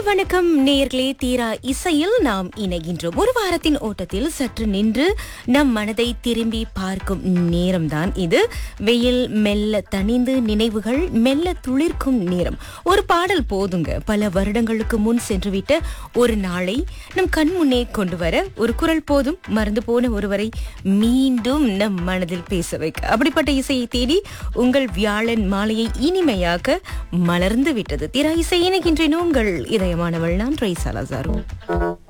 வணக்கம் நேயர்களே தீரா இசையில் நாம் இணைகின்றோம் ஒரு வாரத்தின் ஓட்டத்தில் சற்று நின்று நம் மனதை திரும்பி பார்க்கும் நேரம்தான் இது வெயில் மெல்ல தணிந்து நினைவுகள் மெல்ல துளிர்க்கும் நேரம் ஒரு பாடல் போதுங்க பல வருடங்களுக்கு முன் சென்றுவிட்ட ஒரு நாளை நம் கண் முன்னே கொண்டு வர ஒரு குரல் போதும் மறந்து போன ஒருவரை மீண்டும் நம் மனதில் பேச வைக்க அப்படிப்பட்ட இசையை தேடி உங்கள் வியாழன் மாலையை இனிமையாக்க மலர்ந்து விட்டது திரா இசை இணைகின்றேன் உங்கள் இதயமானவள் நான் ட்ரை சலாசாரோ